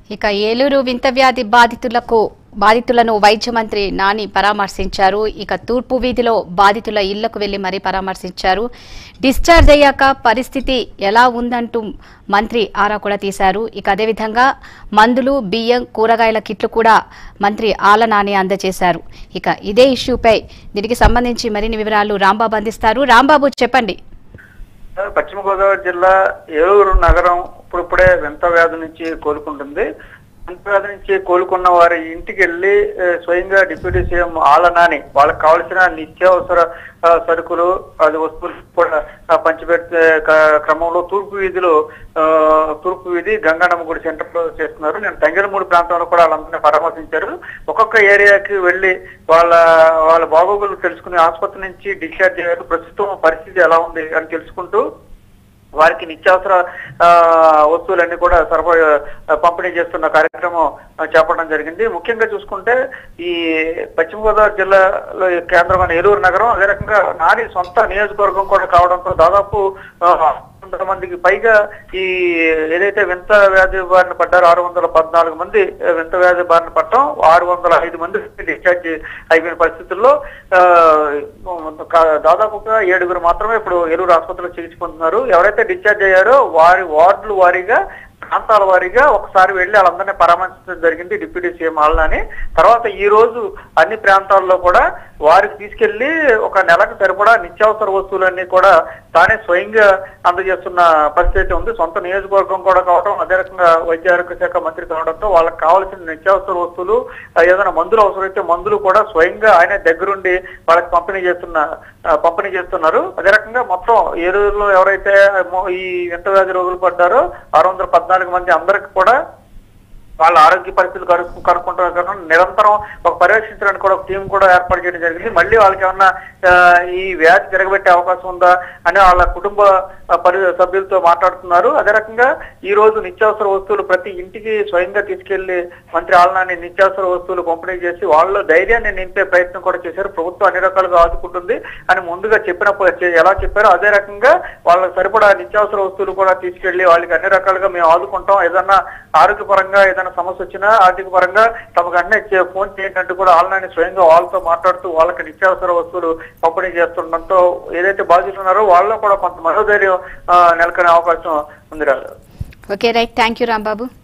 ఇక ఏలూరు వింత వ్యాధి బాధితులకు బాధితులను వైద్య మంత్రి నాని పరామర్శించారు ఇక తూర్పు వీధిలో బాధితుల ఇళ్లకు వెళ్లి మరీ పరామర్శించారు డిశ్చార్జ్ అయ్యాక పరిస్థితి ఎలా ఉందంటూ మంత్రి ఆరా కూడా తీశారు ఇక అదేవిధంగా మందులు బియ్యం కూరగాయల కిట్లు కూడా మంత్రి ఆల నాని అందజేశారు ఇక ఇదే ఇష్యూపై దీనికి సంబంధించి మరిన్ని వివరాలు రాంబాబు అందిస్తారు రాంబాబు చెప్పండి పశ్చిమ గోదావరి జిల్లా ఏలూరు నగరం ఇప్పుడిప్పుడే వింత వ్యాధి నుంచి కోలుకుంటుంది వింత వ్యాధి నుంచి కోలుకున్న వారి ఇంటికి వెళ్ళి ఆ, స్వయంగా డిప్యూటీ సీఎం ఆలనాని వాళ్ళకి కావాల్సిన నిత్యావసర ఆ, సరుకులు అది వస్తువులు కూడా ఆ, పంచిపెట్టే క- క్రమంలో తూర్పు వీధిలో ఆ, తూర్పు వీధి గంగానమ్మ గుడి సెంటర్ లో చేస్తున్నారు నేను తంగిరమూడి ప్రాంతంలో కూడా వాళ్ళందరినీ పరామర్శించారు ఒక్కొక్క ఏరియాకి వెళ్ళి వాళ్ళ వాళ్ళ బాగోగులు తెలుసుకుని ఆసుపత్రి నుంచి డిశ్చార్జ్ అయ్యారు ప్రస్తుతం పరిస్థితి ఎలా ఉంది అని తెలుసుకుంటూ వారికి నిత్యావసర ఆ, వస్తువులన్నీ కూడా సరఫరా ఆ, పంపిణీ చేస్తున్న కార్యక్రమం ఆ, చేపట్టడం జరిగింది ముఖ్యంగా చూసుకుంటే ఈ పశ్చిమ గోదావరి జిల్లాలో ఈ కేంద్రమైన ఏలూరు నగరం అదే రకంగా నాని సొంత నియోజకవర్గం కూడా కావడంతో దాదాపు ఆ, వందల మందికి పైగా ఈ ఏదైతే వింత వ్యాధి బారిన పడ్డారో ఆరు వందల పద్నాలుగు మంది ఆ, వింత వ్యాధి బారిన పట్టడం ఆరు వందల ఐదు మంది డిశ్చార్జ్ అయిపోయిన పరిస్థితుల్లో ఆ, కా- దాదాపుగా ఏడుగురు మాత్రమే ఇప్పుడు ఏలూరు ఆసుపత్రిలో చికిత్స పొందుతున్నారు ఎవరైతే డిశ్చార్జ్ అయ్యారో వారి వార్డుల వారీగా ప్రాంతాల వారీగా ఒకసారి వెళ్ళి వాళ్ళందరినీ పరామర్శించడం జరిగింది డిప్యూటీ సీఎం ఆళ్ళని తర్వాత ఈ రోజు అన్ని ప్రాంతాల్లో కూడా వారికి తీసుకెళ్లి ఒక నెలకు సరిపడా నిత్యావసర వస్తువులన్నీ కూడా తానే స్వయంగా అందజేస్తున్న పరిస్థితి ఉంది సొంత నియోజకవర్గం కూడా కావడం అదే రకంగా వైద్య ఆరోగ్య శాఖ మంత్రి కావడంతో వాళ్ళకి కావాల్సిన నిత్యావసర వస్తువులు ఆ, ఏదైనా మందులు అవసరమైతే మందులు కూడా స్వయంగా ఆయన దగ్గరుండి వాళ్ళకి పంపిణీ చేస్తున్న ఆ, పంపిణీ చేస్తున్నారు అదే రకంగా మొత్తం ఏలూరులో ఎవరైతే మొ- ఈ వింత వ్యాధి రోగులు పడ్డారో ఆరు వందల పద్నాలుగు మంది అందరికి కూడా వాళ్ళ ఆరోగ్య పరిస్థితులు కనుక్కు కనుక్కుంటున్న కారణం నిరంతరం ఒక పర్యవేక్షించడానికి కూడా ఒక టీం కూడా ఏర్పాటు చేయడం జరిగింది మళ్ళీ వాళ్ళకి ఏమన్నా ఆ, ఈ వ్యాధి తిరగబెట్టే అవకాశం ఉందా అని వాళ్ళ కుటుంబ ఆ, పరి సభ్యులతో మాట్లాడుతున్నారు అదే రకంగా ఈ రోజు నిత్యావసర వస్తువులు ప్రతి ఇంటికి స్వయంగా తీసుకెళ్లి మంత్రి ఆలనాన్ని నిత్యావసర వస్తువులు పంపిణీ చేసి వాళ్ళ ధైర్యాన్ని నింపే ప్రయత్నం కూడా చేశారు ప్రభుత్వం అన్ని రకాలుగా ఆదుకుంటుంది అని ముందుగా చెప్పినప్పుడు చే- ఎలా చెప్పారో అదే రకంగా వాళ్ళకి సరిపడా నిత్యావసర వస్తువులు కూడా తీసుకెళ్లి వాళ్ళకి అన్ని రకాలుగా మేము ఆదుకుంటాం ఏదన్నా ఆరోగ్యపరంగా ఏదైనా సమస్య వచ్చినా ఆర్థిక పరంగా తమకు అన్నీ చే- ఫోన్ చేయండి అంటూ కూడా ఆన్లైన్ స్వయంగా వాళ్ళతో మాట్లాడుతూ వాళ్ళకి నిత్యావసర వస్తువులు పంపిణీ చేస్తుండటంతో ఏదైతే బాధ్యతలు ఉన్నారో వాళ్ళలో కూడా కొంత మనోధైర్యం ఆ, నెలకొనే అవకాశం ఉంది Raju okay right thank you Rambabu